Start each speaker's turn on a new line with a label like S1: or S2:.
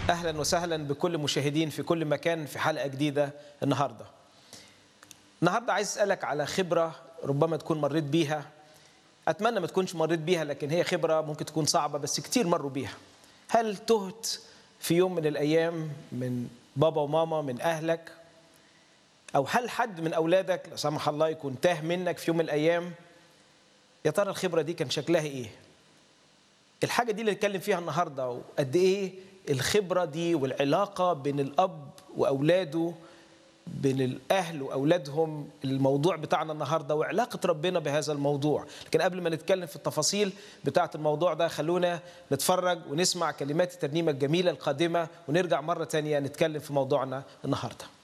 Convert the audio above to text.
S1: اهلا وسهلا بكل مشاهدين في كل مكان في حلقه جديده النهارده. النهارده عايز اسالك على خبره ربما تكون مريت بيها اتمنى ما تكونش مريت بيها لكن هي خبره ممكن تكون صعبه بس كتير مروا بيها. هل تهت في يوم من الايام من بابا وماما من اهلك او هل حد من اولادك لا سمح الله يكون تاه منك في يوم من الايام يا ترى الخبره دي كان شكلها ايه؟ الحاجه دي اللي نتكلم فيها النهارده وقد ايه الخبره دي والعلاقه بين الاب واولاده بين الاهل واولادهم الموضوع بتاعنا النهارده وعلاقه ربنا بهذا الموضوع لكن قبل ما نتكلم في التفاصيل بتاعه الموضوع ده خلونا نتفرج ونسمع كلمات الترنيمه الجميله القادمه ونرجع مره تانية نتكلم في موضوعنا النهارده